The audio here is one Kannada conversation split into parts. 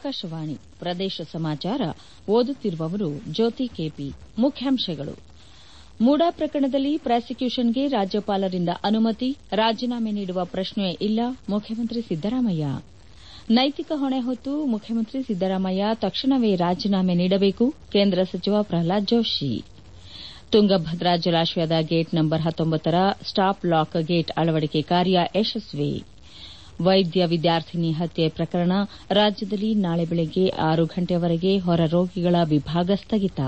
ಆಕಾಶವಾಣಿ ಪ್ರದೇಶ ಸಮಾಚಾರ ಓದುತ್ತಿರುವವರು ಜ್ಯೋತಿ ಕೆಪಿ ಮುಖ್ಯಾಂಶಗಳು ಮೂಡಾ ಪ್ರಕರಣದಲ್ಲಿ ಪ್ರಾಸಿಕ್ಯೂಷನ್ಗೆ ರಾಜ್ಯಪಾಲರಿಂದ ಅನುಮತಿ ರಾಜೀನಾಮೆ ನೀಡುವ ಪ್ರಶ್ನೆಯೇ ಇಲ್ಲ ಮುಖ್ಯಮಂತ್ರಿ ಸಿದ್ದರಾಮಯ್ಯ ನೈತಿಕ ಹೊಣೆ ಹೊತ್ತು ಮುಖ್ಯಮಂತ್ರಿ ಸಿದ್ದರಾಮಯ್ಯ ತಕ್ಷಣವೇ ರಾಜೀನಾಮೆ ನೀಡಬೇಕು ಕೇಂದ್ರ ಸಚಿವ ಪ್ರಹ್ಲಾದ್ ಜೋಶಿ ತುಂಗಭದ್ರಾ ಜಲಾಶಯದ ಗೇಟ್ ನಂಬರ್ ಹತ್ತೊಂಬತ್ತರ ಸ್ಟಾಪ್ ಲಾಕ್ ಗೇಟ್ ಅಳವಡಿಕೆ ಕಾರ್ಯ ಯಶಸ್ವಿ ವೈದ್ಯ ವಿದ್ಯಾರ್ಥಿನಿ ಹತ್ಯೆ ಪ್ರಕರಣ ರಾಜ್ಯದಲ್ಲಿ ನಾಳೆ ಬೆಳಗ್ಗೆ ಆರು ಗಂಟೆಯವರೆಗೆ ಹೊರ ರೋಗಿಗಳ ವಿಭಾಗ ಸ್ಥಗಿತ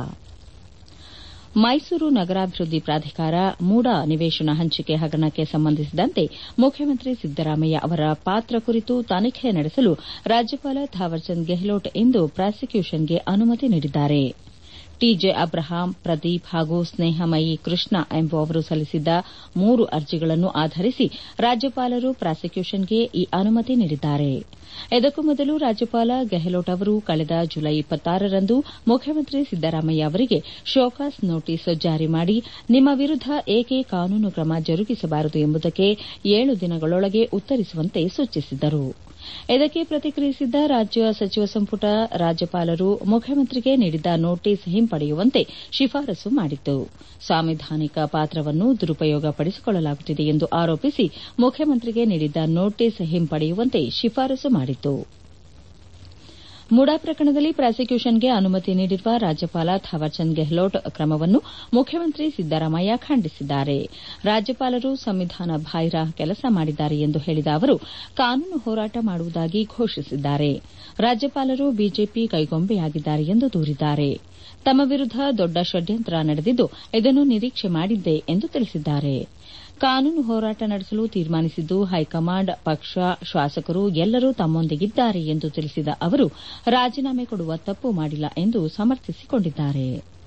ಮೈಸೂರು ನಗರಾಭಿವೃದ್ಧಿ ಪ್ರಾಧಿಕಾರ ಮೂಡಾ ನಿವೇಶನ ಹಂಚಿಕೆ ಹಗರಣಕ್ಕೆ ಸಂಬಂಧಿಸಿದಂತೆ ಮುಖ್ಯಮಂತ್ರಿ ಸಿದ್ದರಾಮಯ್ಯ ಅವರ ಪಾತ್ರ ಕುರಿತು ತನಿಖೆ ನಡೆಸಲು ರಾಜ್ಯಪಾಲ ಥಾವರ್ಚಂದ್ ಗೆಹ್ಲೋಟ್ ಇಂದು ಪ್ರಾಸಿಕ್ಯೂಷನ್ಗೆ ಅನುಮತಿ ನೀಡಿದ್ದಾರೆ ಟಿಜೆ ಅಬ್ರಹಾಂ ಪ್ರದೀಪ್ ಹಾಗೂ ಸ್ನೇಹಮಯಿ ಕೃಷ್ಣ ಎಂಬುವವರು ಸಲ್ಲಿಸಿದ್ದ ಮೂರು ಅರ್ಜಿಗಳನ್ನು ಆಧರಿಸಿ ರಾಜ್ಯಪಾಲರು ಪ್ರಾಸಿಕ್ಯೂಷನ್ಗೆ ಈ ಅನುಮತಿ ನೀಡಿದ್ದಾರೆ ಇದಕ್ಕೂ ಮೊದಲು ರಾಜ್ಯಪಾಲ ಗೆಹ್ಲೋಟ್ ಅವರು ಕಳೆದ ಜುಲೈ ರಂದು ಮುಖ್ಯಮಂತ್ರಿ ಸಿದ್ದರಾಮಯ್ಯ ಅವರಿಗೆ ಶೋಕಾಸ್ ನೋಟಿಸ್ ಜಾರಿ ಮಾಡಿ ನಿಮ್ಮ ವಿರುದ್ದ ಏಕೆ ಕಾನೂನು ಕ್ರಮ ಜರುಗಿಸಬಾರದು ಎಂಬುದಕ್ಕೆ ಏಳು ದಿನಗಳೊಳಗೆ ಉತ್ತರಿಸುವಂತೆ ಸೂಚಿಸಿದ್ದರು ಇದಕ್ಕೆ ಪ್ರತಿಕ್ರಿಯಿಸಿದ್ದ ರಾಜ್ಯ ಸಚಿವ ಸಂಪುಟ ರಾಜ್ಯಪಾಲರು ಮುಖ್ಯಮಂತ್ರಿಗೆ ನೀಡಿದ್ದ ನೋಟಿಸ್ ಹಿಂಪಡೆಯುವಂತೆ ಶಿಫಾರಸು ಮಾಡಿತ್ತು ಸಾಂವಿಧಾನಿಕ ಪಾತ್ರವನ್ನು ದುರುಪಯೋಗಪಡಿಸಿಕೊಳ್ಳಲಾಗುತ್ತಿದೆ ಎಂದು ಆರೋಪಿಸಿ ಮುಖ್ಯಮಂತ್ರಿಗೆ ನೀಡಿದ್ದ ನೋಟಿಸ್ ಹಿಂಪಡೆಯುವಂತೆ ಶಿಫಾರಸು ಮಾಡಿತ್ತು ಮೂಡಾ ಪ್ರಕರಣದಲ್ಲಿ ಪ್ರಾಸಿಕ್ಯೂಷನ್ಗೆ ಅನುಮತಿ ನೀಡಿರುವ ರಾಜ್ಯಪಾಲ ಥಾವರ್ಚಂದ್ ಗೆಹ್ಲೋಟ್ ಕ್ರಮವನ್ನು ಮುಖ್ಯಮಂತ್ರಿ ಸಿದ್ದರಾಮಯ್ಯ ಖಂಡಿಸಿದ್ದಾರೆ ರಾಜ್ಯಪಾಲರು ಸಂವಿಧಾನ ಬಾಹಿರ ಕೆಲಸ ಮಾಡಿದ್ದಾರೆ ಎಂದು ಹೇಳಿದ ಅವರು ಕಾನೂನು ಹೋರಾಟ ಮಾಡುವುದಾಗಿ ಘೋಷಿಸಿದ್ದಾರೆ ರಾಜ್ಯಪಾಲರು ಬಿಜೆಪಿ ಕೈಗೊಂಬೆಯಾಗಿದ್ದಾರೆ ಎಂದು ದೂರಿದ್ದಾರೆ ತಮ್ಮ ವಿರುದ್ದ ದೊಡ್ಡ ಷಡ್ಯಂತ್ರ ನಡೆದಿದ್ದು ಇದನ್ನು ನಿರೀಕ್ಷೆ ಮಾಡಿದ್ದೆ ಎಂದು ತಿಳಿಸಿದ್ದಾರೆ ಕಾನೂನು ಹೋರಾಟ ನಡೆಸಲು ತೀರ್ಮಾನಿಸಿದ್ದು ಹೈಕಮಾಂಡ್ ಪಕ್ಷ ಶಾಸಕರು ಎಲ್ಲರೂ ತಮ್ಮೊಂದಿಗಿದ್ದಾರೆ ಎಂದು ತಿಳಿಸಿದ ಅವರು ರಾಜೀನಾಮೆ ಕೊಡುವ ತಪ್ಪು ಮಾಡಿಲ್ಲ ಎಂದು ಸಮರ್ಥಿಸಿಕೊಂಡಿದ್ದಾರೆ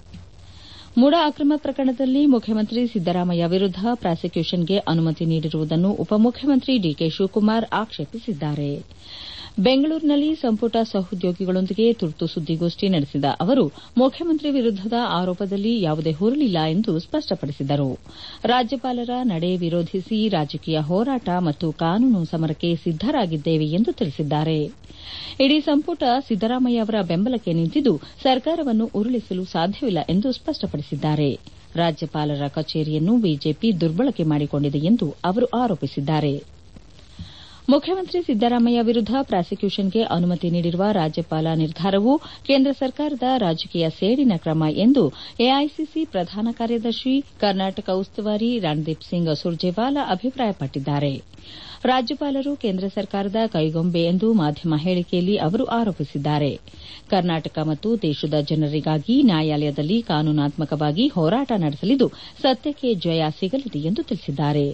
ಮೂಡಾ ಅಕ್ರಮ ಪ್ರಕರಣದಲ್ಲಿ ಮುಖ್ಯಮಂತ್ರಿ ಸಿದ್ದರಾಮಯ್ಯ ವಿರುದ್ದ ಪ್ರಾಸಿಕ್ಯೂಷನ್ಗೆ ಅನುಮತಿ ನೀಡಿರುವುದನ್ನು ಉಪಮುಖ್ಯಮಂತ್ರಿ ಡಿಕೆ ಶಿವಕುಮಾರ್ ಆಕ್ಷೇಪಿಸಿದ್ದಾರೆ ಬೆಂಗಳೂರಿನಲ್ಲಿ ಸಂಪುಟ ಸಹೋದ್ಯೋಗಿಗಳೊಂದಿಗೆ ತುರ್ತು ಸುದ್ದಿಗೋಷ್ಠಿ ನಡೆಸಿದ ಅವರು ಮುಖ್ಯಮಂತ್ರಿ ವಿರುದ್ದದ ಆರೋಪದಲ್ಲಿ ಯಾವುದೇ ಹುರುಳಿಲ್ಲ ಎಂದು ಸ್ಪಷ್ಟಪಡಿಸಿದರು ರಾಜ್ಯಪಾಲರ ನಡೆ ವಿರೋಧಿಸಿ ರಾಜಕೀಯ ಹೋರಾಟ ಮತ್ತು ಕಾನೂನು ಸಮರಕ್ಕೆ ಸಿದ್ದರಾಗಿದ್ದೇವೆ ಎಂದು ತಿಳಿಸಿದ್ದಾರೆ ಇಡೀ ಸಂಪುಟ ಸಿದ್ದರಾಮಯ್ಯ ಅವರ ಬೆಂಬಲಕ್ಕೆ ನಿಂತಿದ್ದು ಸರ್ಕಾರವನ್ನು ಉರುಳಿಸಲು ಸಾಧ್ಯವಿಲ್ಲ ಎಂದು ಸ್ಪಷ್ಟಪಡಿಸಿದ್ದಾರೆ ರಾಜ್ಯಪಾಲರ ಕಚೇರಿಯನ್ನು ಬಿಜೆಪಿ ದುರ್ಬಳಕೆ ಮಾಡಿಕೊಂಡಿದೆ ಎಂದು ಅವರು ಆರೋಪಿಸಿದ್ದಾರೆ ಮುಖ್ಯಮಂತ್ರಿ ಸಿದ್ದರಾಮಯ್ಯ ವಿರುದ್ದ ಪ್ರಾಸಿಕ್ಯೂಷನ್ಗೆ ಅನುಮತಿ ನೀಡಿರುವ ರಾಜ್ಯಪಾಲ ನಿರ್ಧಾರವು ಕೇಂದ್ರ ಸರ್ಕಾರದ ರಾಜಕೀಯ ಸೇಡಿನ ಕ್ರಮ ಎಂದು ಎಐಸಿಸಿ ಪ್ರಧಾನ ಕಾರ್ಯದರ್ಶಿ ಕರ್ನಾಟಕ ಉಸ್ತುವಾರಿ ರಣದೀಪ್ ಸಿಂಗ್ ಸುರ್ಜೇವಾಲಾ ಅಭಿಪ್ರಾಯಪಟ್ಟಿದ್ದಾರೆ ರಾಜ್ಯಪಾಲರು ಕೇಂದ್ರ ಸರ್ಕಾರದ ಕೈಗೊಂಬೆ ಎಂದು ಮಾಧ್ಯಮ ಹೇಳಿಕೆಯಲ್ಲಿ ಅವರು ಆರೋಪಿಸಿದ್ದಾರೆ ಕರ್ನಾಟಕ ಮತ್ತು ದೇಶದ ಜನರಿಗಾಗಿ ನ್ಯಾಯಾಲಯದಲ್ಲಿ ಕಾನೂನಾತ್ಮಕವಾಗಿ ಹೋರಾಟ ನಡೆಸಲಿದ್ದು ಸತ್ಯಕ್ಕೆ ಜಯ ಸಿಗಲಿದೆ ಎಂದು ತಿಳಿಸಿದ್ದಾರೆ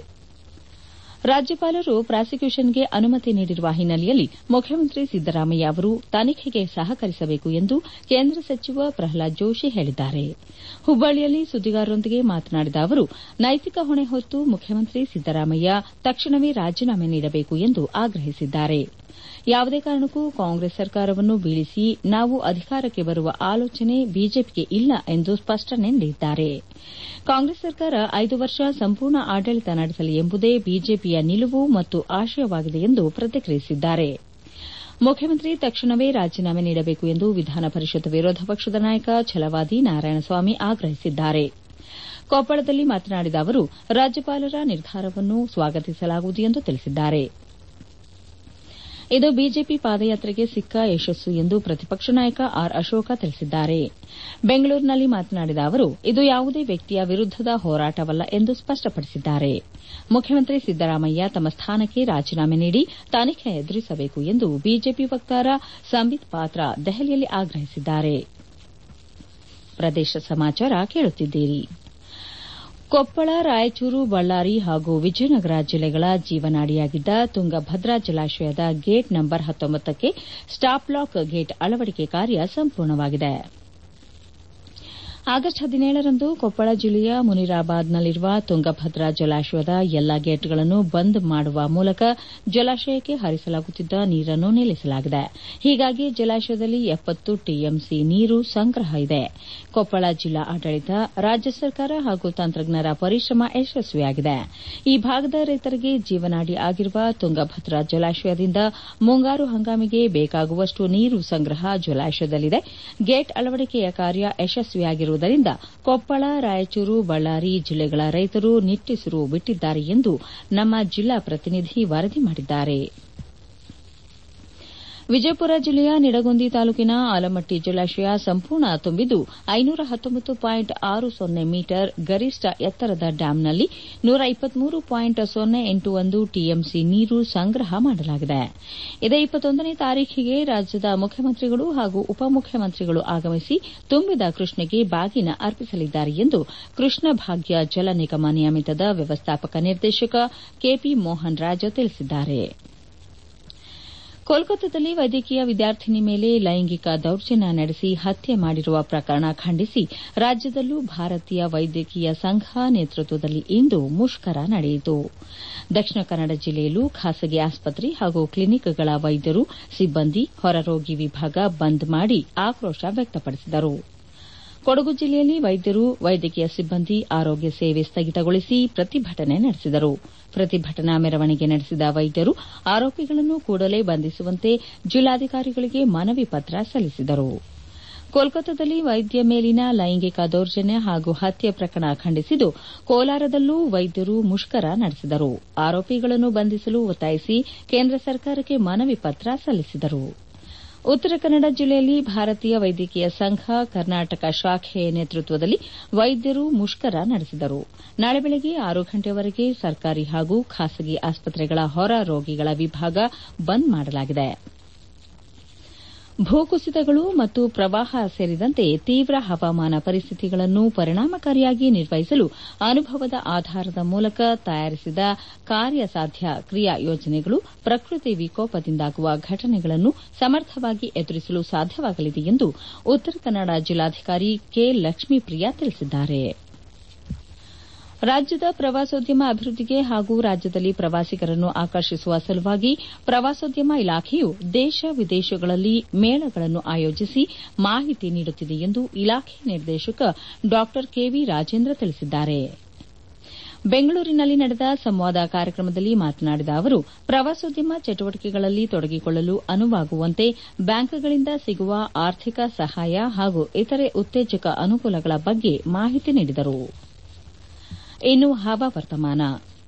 ರಾಜ್ಯಪಾಲರು ಪ್ರಾಸಿಕ್ಯೂಷನ್ಗೆ ಅನುಮತಿ ನೀಡಿರುವ ಹಿನ್ನೆಲೆಯಲ್ಲಿ ಮುಖ್ಯಮಂತ್ರಿ ಸಿದ್ದರಾಮಯ್ಯ ಅವರು ತನಿಖೆಗೆ ಸಹಕರಿಸಬೇಕು ಎಂದು ಕೇಂದ್ರ ಸಚಿವ ಪ್ರಹ್ಲಾದ್ ಜೋಶಿ ಹೇಳಿದ್ದಾರೆ ಹುಬ್ಬಳ್ಳಿಯಲ್ಲಿ ಸುದ್ದಿಗಾರರೊಂದಿಗೆ ಮಾತನಾಡಿದ ಅವರು ನೈತಿಕ ಹೊಣೆ ಹೊತ್ತು ಮುಖ್ಯಮಂತ್ರಿ ಸಿದ್ದರಾಮಯ್ಯ ತಕ್ಷಣವೇ ರಾಜೀನಾಮೆ ನೀಡಬೇಕು ಎಂದು ಆಗ್ರಹಿಸಿದ್ದಾರೆ ಯಾವುದೇ ಕಾರಣಕ್ಕೂ ಕಾಂಗ್ರೆಸ್ ಸರ್ಕಾರವನ್ನು ಬೀಳಿಸಿ ನಾವು ಅಧಿಕಾರಕ್ಕೆ ಬರುವ ಆಲೋಚನೆ ಬಿಜೆಪಿಗೆ ಇಲ್ಲ ಎಂದು ಸ್ಪಷ್ಟನೆ ನೀಡಿದ್ದಾರೆ ಕಾಂಗ್ರೆಸ್ ಸರ್ಕಾರ ಐದು ವರ್ಷ ಸಂಪೂರ್ಣ ಆಡಳಿತ ನಡೆಸಲಿ ಎಂಬುದೇ ಬಿಜೆಪಿಯ ನಿಲುವು ಮತ್ತು ಆಶಯವಾಗಿದೆ ಎಂದು ಪ್ರತಿಕ್ರಿಯಿಸಿದ್ದಾರೆ ಮುಖ್ಯಮಂತ್ರಿ ತಕ್ಷಣವೇ ರಾಜೀನಾಮೆ ನೀಡಬೇಕು ಎಂದು ವಿಧಾನ ಪರಿಷತ್ ವಿರೋಧ ಪಕ್ಷದ ನಾಯಕ ಛಲವಾದಿ ನಾರಾಯಣಸ್ವಾಮಿ ಆಗ್ರಹಿಸಿದ್ದಾರೆ ಕೊಪ್ಪಳದಲ್ಲಿ ಮಾತನಾಡಿದ ಅವರು ರಾಜ್ಯಪಾಲರ ನಿರ್ಧಾರವನ್ನು ಸ್ವಾಗತಿಸಲಾಗುವುದು ಎಂದು ತಿಳಿಸಿದ್ದಾರೆ ಇದು ಬಿಜೆಪಿ ಪಾದಯಾತ್ರೆಗೆ ಸಿಕ್ಕ ಯಶಸ್ಸು ಎಂದು ಪ್ರತಿಪಕ್ಷ ನಾಯಕ ಆರ್ ಅಶೋಕ ತಿಳಿಸಿದ್ದಾರೆ ಬೆಂಗಳೂರಿನಲ್ಲಿ ಮಾತನಾಡಿದ ಅವರು ಇದು ಯಾವುದೇ ವ್ಯಕ್ತಿಯ ವಿರುದ್ದದ ಹೋರಾಟವಲ್ಲ ಎಂದು ಸ್ಪಷ್ಟಪಡಿಸಿದ್ದಾರೆ ಮುಖ್ಯಮಂತ್ರಿ ಸಿದ್ದರಾಮಯ್ಯ ತಮ್ಮ ಸ್ಥಾನಕ್ಕೆ ರಾಜೀನಾಮೆ ನೀಡಿ ತನಿಖೆ ಎದುರಿಸಬೇಕು ಎಂದು ಬಿಜೆಪಿ ವಕ್ತಾರ ಸಂಬಿತ್ ಪಾತ್ರ ದೆಹಲಿಯಲ್ಲಿ ಆಗ್ರಹಿಸಿದ್ದಾರೆ ಪ್ರದೇಶ ಸಮಾಚಾರ ಕೇಳುತ್ತಿದ್ದೀರಿ ಕೊಪ್ಪಳ ರಾಯಚೂರು ಬಳ್ಳಾರಿ ಹಾಗೂ ವಿಜಯನಗರ ಜಿಲ್ಲೆಗಳ ಜೀವನಾಡಿಯಾಗಿದ್ದ ತುಂಗಭದ್ರಾ ಜಲಾಶಯದ ಗೇಟ್ ನಂಬರ್ ಹತ್ತೊಂಬತ್ತಕ್ಕೆ ಸ್ಟಾಪ್ ಲಾಕ್ ಗೇಟ್ ಅಳವಡಿಕೆ ಕಾರ್ಯ ಸಂಪೂರ್ಣವಾಗಿದೆ ಆಗಸ್ಟ್ ಹದಿನೇಳರಂದು ಕೊಪ್ಪಳ ಜಿಲ್ಲೆಯ ಮುನಿರಾಬಾದ್ನಲ್ಲಿರುವ ತುಂಗಭದ್ರಾ ಜಲಾಶಯದ ಎಲ್ಲಾ ಗೇಟ್ಗಳನ್ನು ಬಂದ್ ಮಾಡುವ ಮೂಲಕ ಜಲಾಶಯಕ್ಕೆ ಹರಿಸಲಾಗುತ್ತಿದ್ದ ನೀರನ್ನು ನಿಲ್ಲಿಸಲಾಗಿದೆ ಹೀಗಾಗಿ ಜಲಾಶಯದಲ್ಲಿ ಎಪ್ಪತ್ತು ಟಿಎಂಸಿ ನೀರು ಸಂಗ್ರಹ ಇದೆ ಕೊಪ್ಪಳ ಜಿಲ್ಲಾ ಆಡಳಿತ ರಾಜ್ಯ ಸರ್ಕಾರ ಹಾಗೂ ತಂತ್ರಜ್ಞರ ಪರಿಶ್ರಮ ಯಶಸ್ವಿಯಾಗಿದೆ ಈ ಭಾಗದ ರೈತರಿಗೆ ಜೀವನಾಡಿ ಆಗಿರುವ ತುಂಗಭದ್ರಾ ಜಲಾಶಯದಿಂದ ಮುಂಗಾರು ಹಂಗಾಮಿಗೆ ಬೇಕಾಗುವಷ್ಟು ನೀರು ಸಂಗ್ರಹ ಜಲಾಶಯದಲ್ಲಿದೆ ಗೇಟ್ ಅಳವಡಿಕೆಯ ಕಾರ್ಯ ಯಶಸ್ವಿಯಾಗಿರುವುದರಿಂದ ಕೊಪ್ಪಳ ರಾಯಚೂರು ಬಳ್ಳಾರಿ ಜಿಲ್ಲೆಗಳ ರೈತರು ನಿಟ್ಟುಸಿರು ಬಿಟ್ಟಿದ್ದಾರೆ ಎಂದು ನಮ್ಮ ಜಿಲ್ಲಾ ಪ್ರತಿನಿಧಿ ವರದಿ ಮಾಡಿದ್ದಾರೆ ವಿಜಯಪುರ ಜಿಲ್ಲೆಯ ನಿಡಗುಂದಿ ತಾಲೂಕಿನ ಆಲಮಟ್ಟಿ ಜಲಾಶಯ ಸಂಪೂರ್ಣ ತುಂಬಿದ್ದು ಐನೂರ ಹತ್ತೊಂಬತ್ತು ಪಾಯಿಂಟ್ ಆರು ಸೊನ್ನೆ ಮೀಟರ್ ಗರಿಷ್ಠ ಎತ್ತರದ ಡ್ಯಾಂನಲ್ಲಿ ನೂರ ಇಪ್ಪತ್ಮೂರು ಪಾಯಿಂಟ್ ಸೊನ್ನೆ ಎಂಟು ಒಂದು ಟಿಎಂಸಿ ನೀರು ಸಂಗ್ರಹ ಮಾಡಲಾಗಿದೆ ಇದೇ ಇಪ್ಪತ್ತೊಂದನೇ ತಾರೀಖಿಗೆ ರಾಜ್ಯದ ಮುಖ್ಯಮಂತ್ರಿಗಳು ಹಾಗೂ ಉಪಮುಖ್ಯಮಂತ್ರಿಗಳು ಆಗಮಿಸಿ ತುಂಬಿದ ಕೃಷ್ಣೆಗೆ ಬಾಗಿನ ಅರ್ಪಿಸಲಿದ್ದಾರೆ ಎಂದು ಕೃಷ್ಣ ಭಾಗ್ಯ ಜಲ ನಿಗಮ ನಿಯಮಿತದ ವ್ಯವಸ್ಥಾಪಕ ನಿರ್ದೇಶಕ ಕೆಪಿ ಮೋಹನ್ ರಾಜ್ ತಿಳಿಸಿದ್ದಾರೆ ಕೋಲ್ಕತ್ತಾದಲ್ಲಿ ವೈದ್ಯಕೀಯ ವಿದ್ಯಾರ್ಥಿನಿ ಮೇಲೆ ಲೈಂಗಿಕ ದೌರ್ಜನ್ಯ ನಡೆಸಿ ಹತ್ಯೆ ಮಾಡಿರುವ ಪ್ರಕರಣ ಖಂಡಿಸಿ ರಾಜ್ಯದಲ್ಲೂ ಭಾರತೀಯ ವೈದ್ಯಕೀಯ ಸಂಘ ನೇತೃತ್ವದಲ್ಲಿ ಇಂದು ಮುಷ್ಕರ ನಡೆಯಿತು ದಕ್ಷಿಣ ಕನ್ನಡ ಜಿಲ್ಲೆಯಲ್ಲೂ ಖಾಸಗಿ ಆಸ್ಪತ್ರೆ ಹಾಗೂ ಕ್ಲಿನಿಕ್ಗಳ ವೈದ್ಯರು ಸಿಬ್ಬಂದಿ ಹೊರರೋಗಿ ವಿಭಾಗ ಬಂದ್ ಮಾಡಿ ಆಕ್ರೋಶ ವ್ಯಕ್ತಪಡಿಸಿದರು ಕೊಡಗು ಜಿಲ್ಲೆಯಲ್ಲಿ ವೈದ್ಯರು ವೈದ್ಯಕೀಯ ಸಿಬ್ಬಂದಿ ಆರೋಗ್ಯ ಸೇವೆ ಸ್ಥಗಿತಗೊಳಿಸಿ ಪ್ರತಿಭಟನೆ ನಡೆಸಿದರು ಪ್ರತಿಭಟನಾ ಮೆರವಣಿಗೆ ನಡೆಸಿದ ವೈದ್ಯರು ಆರೋಪಿಗಳನ್ನು ಕೂಡಲೇ ಬಂಧಿಸುವಂತೆ ಜಿಲ್ಲಾಧಿಕಾರಿಗಳಿಗೆ ಮನವಿ ಪತ್ರ ಸಲ್ಲಿಸಿದರು ಕೋಲ್ಕತ್ತಾದಲ್ಲಿ ವೈದ್ಯ ಮೇಲಿನ ಲೈಂಗಿಕ ದೌರ್ಜನ್ಯ ಹಾಗೂ ಹತ್ಯೆ ಪ್ರಕರಣ ಖಂಡಿಸಿದ್ದು ಕೋಲಾರದಲ್ಲೂ ವೈದ್ಯರು ಮುಷ್ಕರ ನಡೆಸಿದರು ಆರೋಪಿಗಳನ್ನು ಬಂಧಿಸಲು ಒತ್ತಾಯಿಸಿ ಕೇಂದ್ರ ಸರ್ಕಾರಕ್ಕೆ ಮನವಿ ಪತ್ರ ಸಲ್ಲಿಸಿದರು ಉತ್ತರ ಕನ್ನಡ ಜಿಲ್ಲೆಯಲ್ಲಿ ಭಾರತೀಯ ವೈದ್ಯಕೀಯ ಸಂಘ ಕರ್ನಾಟಕ ಶಾಖೆ ನೇತೃತ್ವದಲ್ಲಿ ವೈದ್ಯರು ಮುಷ್ಕರ ನಡೆಸಿದರು ನಾಳೆ ಬೆಳಗ್ಗೆ ಆರು ಗಂಟೆವರೆಗೆ ಸರ್ಕಾರಿ ಹಾಗೂ ಖಾಸಗಿ ಆಸ್ಪತ್ರೆಗಳ ಹೊರ ರೋಗಿಗಳ ವಿಭಾಗ ಬಂದ್ ಮಾಡಲಾಗಿದೆ ಭೂಕುಸಿತಗಳು ಮತ್ತು ಪ್ರವಾಹ ಸೇರಿದಂತೆ ತೀವ್ರ ಹವಾಮಾನ ಪರಿಸ್ಥಿತಿಗಳನ್ನು ಪರಿಣಾಮಕಾರಿಯಾಗಿ ನಿರ್ವಹಿಸಲು ಅನುಭವದ ಆಧಾರದ ಮೂಲಕ ತಯಾರಿಸಿದ ಕಾರ್ಯಸಾಧ್ಯ ಕ್ರಿಯಾ ಯೋಜನೆಗಳು ಪ್ರಕೃತಿ ವಿಕೋಪದಿಂದಾಗುವ ಘಟನೆಗಳನ್ನು ಸಮರ್ಥವಾಗಿ ಎದುರಿಸಲು ಸಾಧ್ಯವಾಗಲಿದೆ ಎಂದು ಉತ್ತರ ಕನ್ನಡ ಜಿಲ್ಲಾಧಿಕಾರಿ ಕೆ ಲಕ್ಷ್ಮೀಪ್ರಿಯಾ ತಿಳಿಸಿದ್ದಾರೆ ರಾಜ್ಯದ ಪ್ರವಾಸೋದ್ಯಮ ಅಭಿವೃದ್ದಿಗೆ ಹಾಗೂ ರಾಜ್ಯದಲ್ಲಿ ಪ್ರವಾಸಿಗರನ್ನು ಆಕರ್ಷಿಸುವ ಸಲುವಾಗಿ ಪ್ರವಾಸೋದ್ಯಮ ಇಲಾಖೆಯು ದೇಶ ವಿದೇಶಗಳಲ್ಲಿ ಮೇಳಗಳನ್ನು ಆಯೋಜಿಸಿ ಮಾಹಿತಿ ನೀಡುತ್ತಿದೆ ಎಂದು ಇಲಾಖೆ ನಿರ್ದೇಶಕ ಡಾ ಕೆವಿ ರಾಜೇಂದ್ರ ತಿಳಿಸಿದ್ದಾರೆ ಬೆಂಗಳೂರಿನಲ್ಲಿ ನಡೆದ ಸಂವಾದ ಕಾರ್ಯಕ್ರಮದಲ್ಲಿ ಮಾತನಾಡಿದ ಅವರು ಪ್ರವಾಸೋದ್ಯಮ ಚಟುವಟಿಕೆಗಳಲ್ಲಿ ತೊಡಗಿಕೊಳ್ಳಲು ಅನುವಾಗುವಂತೆ ಬ್ಯಾಂಕ್ಗಳಿಂದ ಸಿಗುವ ಆರ್ಥಿಕ ಸಹಾಯ ಹಾಗೂ ಇತರೆ ಉತ್ತೇಜಕ ಅನುಕೂಲಗಳ ಬಗ್ಗೆ ಮಾಹಿತಿ ನೀಡಿದರು ಇನ್ನು ಹವಾವರ್ತಮಾನ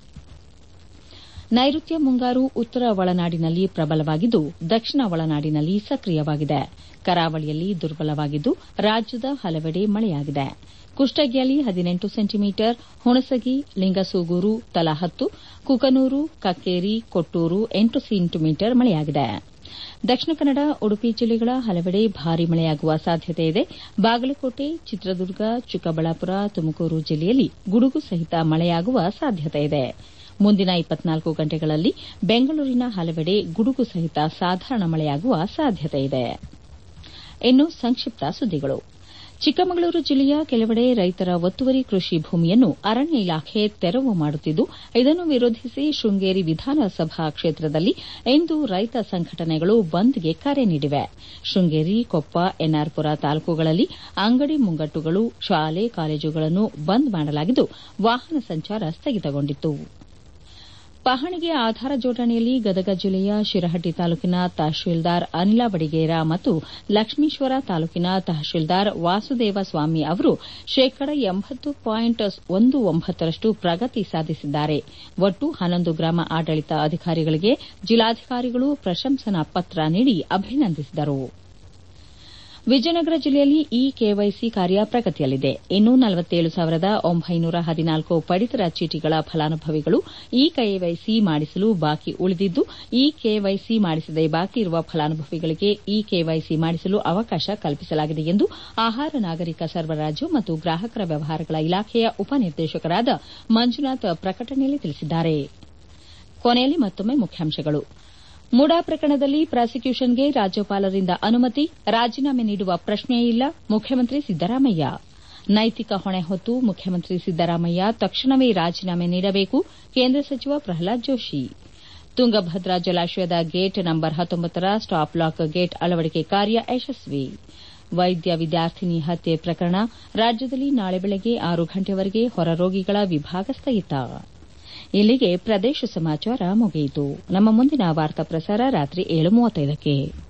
ನೈಋತ್ಯ ಮುಂಗಾರು ಉತ್ತರ ಒಳನಾಡಿನಲ್ಲಿ ಪ್ರಬಲವಾಗಿದ್ದು ದಕ್ಷಿಣ ಒಳನಾಡಿನಲ್ಲಿ ಸಕ್ರಿಯವಾಗಿದೆ ಕರಾವಳಿಯಲ್ಲಿ ದುರ್ಬಲವಾಗಿದ್ದು ರಾಜ್ಯದ ಹಲವೆಡೆ ಮಳೆಯಾಗಿದೆ ಕುಷ್ಟಗಿಯಲ್ಲಿ ಹದಿನೆಂಟು ಸೆಂಟಿಮೀಟರ್ ಹುಣಸಗಿ ಲಿಂಗಸೂಗೂರು ತಲಾ ಹತ್ತು ಕುಕನೂರು ಕಕ್ಕೇರಿ ಕೊಟ್ಟೂರು ಎಂಟು ಸೆಂಟಿಮೀಟರ್ ಮಳೆಯಾಗಿದೆ ದಕ್ಷಿಣ ಕನ್ನಡ ಉಡುಪಿ ಜಿಲ್ಲೆಗಳ ಹಲವೆಡೆ ಭಾರೀ ಮಳೆಯಾಗುವ ಸಾಧ್ಯತೆ ಇದೆ ಬಾಗಲಕೋಟೆ ಚಿತ್ರದುರ್ಗ ಚಿಕ್ಕಬಳ್ಳಾಪುರ ತುಮಕೂರು ಜಿಲ್ಲೆಯಲ್ಲಿ ಗುಡುಗು ಸಹಿತ ಮಳೆಯಾಗುವ ಸಾಧ್ಯತೆ ಇದೆ ಮುಂದಿನ ಇಪ್ಪತ್ನಾಲ್ಕು ಗಂಟೆಗಳಲ್ಲಿ ಬೆಂಗಳೂರಿನ ಹಲವೆಡೆ ಗುಡುಗು ಸಹಿತ ಸಾಧಾರಣ ಮಳೆಯಾಗುವ ಸಾಧ್ಯತೆ ಇದೆ ಇನ್ನು ಸಂಕ್ಷಿಪ್ತ ಸುದ್ದಿಗಳು ಚಿಕ್ಕಮಗಳೂರು ಜಿಲ್ಲೆಯ ಕೆಲವೆಡೆ ರೈತರ ಒತ್ತುವರಿ ಕೃಷಿ ಭೂಮಿಯನ್ನು ಅರಣ್ಯ ಇಲಾಖೆ ತೆರವು ಮಾಡುತ್ತಿದ್ದು ಇದನ್ನು ವಿರೋಧಿಸಿ ಶೃಂಗೇರಿ ವಿಧಾನಸಭಾ ಕ್ಷೇತ್ರದಲ್ಲಿ ಇಂದು ರೈತ ಸಂಘಟನೆಗಳು ಬಂದ್ಗೆ ಕರೆ ನೀಡಿವೆ ಶೃಂಗೇರಿ ಕೊಪ್ಪ ಎನ್ಆರ್ಪುರ ತಾಲೂಕುಗಳಲ್ಲಿ ಅಂಗಡಿ ಮುಂಗಟ್ಟುಗಳು ಶಾಲೆ ಕಾಲೇಜುಗಳನ್ನು ಬಂದ್ ಮಾಡಲಾಗಿದ್ದು ವಾಹನ ಸಂಚಾರ ಸ್ಥಗಿತಗೊಂಡಿತ್ತು ಪಹಣಿಗೆ ಆಧಾರ ಜೋಡಣೆಯಲ್ಲಿ ಗದಗ ಜಿಲ್ಲೆಯ ಶಿರಹಟ್ಟಿ ತಾಲೂಕಿನ ತಹಶೀಲ್ದಾರ್ ಅನಿಲ ಬಡಿಗೇರ ಮತ್ತು ಲಕ್ಷ್ಮೀಶ್ವರ ತಾಲೂಕಿನ ತಹಶೀಲ್ದಾರ್ ವಾಸುದೇವ ಸ್ವಾಮಿ ಅವರು ಶೇಕಡ ಎಂಬತ್ತು ಪಾಯಿಂಟ್ ಒಂದು ಒಂಬತ್ತರಷ್ಟು ಪ್ರಗತಿ ಸಾಧಿಸಿದ್ದಾರೆ ಒಟ್ಟು ಹನ್ನೊಂದು ಗ್ರಾಮ ಆಡಳಿತ ಅಧಿಕಾರಿಗಳಿಗೆ ಜಿಲ್ಲಾಧಿಕಾರಿಗಳು ಪ್ರಶಂಸನಾ ಪತ್ರ ನೀಡಿ ಅಭಿನಂದಿಸಿದರು ವಿಜಯನಗರ ಜಿಲ್ಲೆಯಲ್ಲಿ ಇ ಕೆವೈಸಿ ಕಾರ್ಯ ಪ್ರಗತಿಯಲ್ಲಿದೆ ಇನ್ನೂ ನಲವತ್ತೇಳು ಸಾವಿರದ ಒಂಬೈನೂರ ಹದಿನಾಲ್ಕು ಪಡಿತರ ಚೀಟಿಗಳ ಫಲಾನುಭವಿಗಳು ಇ ಕೆವೈಸಿ ಮಾಡಿಸಲು ಬಾಕಿ ಉಳಿದಿದ್ದು ಇ ಕೆವೈಸಿ ಮಾಡಿಸದೆ ಬಾಕಿ ಇರುವ ಫಲಾನುಭವಿಗಳಿಗೆ ಇ ಕೆವೈಸಿ ಮಾಡಿಸಲು ಅವಕಾಶ ಕಲ್ಪಿಸಲಾಗಿದೆ ಎಂದು ಆಹಾರ ನಾಗರಿಕ ಸರಬರಾಜು ಮತ್ತು ಗ್ರಾಹಕರ ವ್ಯವಹಾರಗಳ ಇಲಾಖೆಯ ಉಪನಿರ್ದೇಶಕರಾದ ಮಂಜುನಾಥ್ ಪ್ರಕಟಣೆಯಲ್ಲಿ ತಿಳಿಸಿದ್ದಾರೆ ಕೊನೆಯಲ್ಲಿ ಮತ್ತೊಮ್ಮೆ ಮುಖ್ಯಾಂಶಗಳು ಮುಡಾ ಪ್ರಕರಣದಲ್ಲಿ ಪ್ರಾಸಿಕ್ಯೂಷನ್ಗೆ ರಾಜ್ಯಪಾಲರಿಂದ ಅನುಮತಿ ರಾಜೀನಾಮೆ ನೀಡುವ ಪ್ರಶ್ನೆಯೇ ಇಲ್ಲ ಮುಖ್ಯಮಂತ್ರಿ ಸಿದ್ದರಾಮಯ್ಯ ನೈತಿಕ ಹೊಣೆ ಹೊತ್ತು ಮುಖ್ಯಮಂತ್ರಿ ಸಿದ್ದರಾಮಯ್ಯ ತಕ್ಷಣವೇ ರಾಜೀನಾಮೆ ನೀಡಬೇಕು ಕೇಂದ್ರ ಸಚಿವ ಪ್ರಹ್ಲಾದ್ ಜೋಶಿ ತುಂಗಭದ್ರಾ ಜಲಾಶಯದ ಗೇಟ್ ನಂಬರ್ ಹತ್ತೊಂಬತ್ತರ ಸ್ಟಾಪ್ ಲಾಕ್ ಗೇಟ್ ಅಳವಡಿಕೆ ಕಾರ್ಯ ಯಶಸ್ವಿ ವೈದ್ಯ ವಿದ್ಯಾರ್ಥಿನಿ ಹತ್ಯೆ ಪ್ರಕರಣ ರಾಜ್ಯದಲ್ಲಿ ನಾಳೆ ಬೆಳಗ್ಗೆ ಆರು ಗಂಟೆವರೆಗೆ ಹೊರರೋಗಿಗಳ ವಿಭಾಗ ಸ್ಥಗಿತ ಇಲ್ಲಿಗೆ ಪ್ರದೇಶ ಸಮಾಚಾರ ಮುಗಿಯಿತು ನಮ್ಮ ಮುಂದಿನ ವಾರ್ತಾ ಪ್ರಸಾರ ರಾತ್ರಿ ಏಳು ಮೂವತ್ತೈದಕ್ಕೆ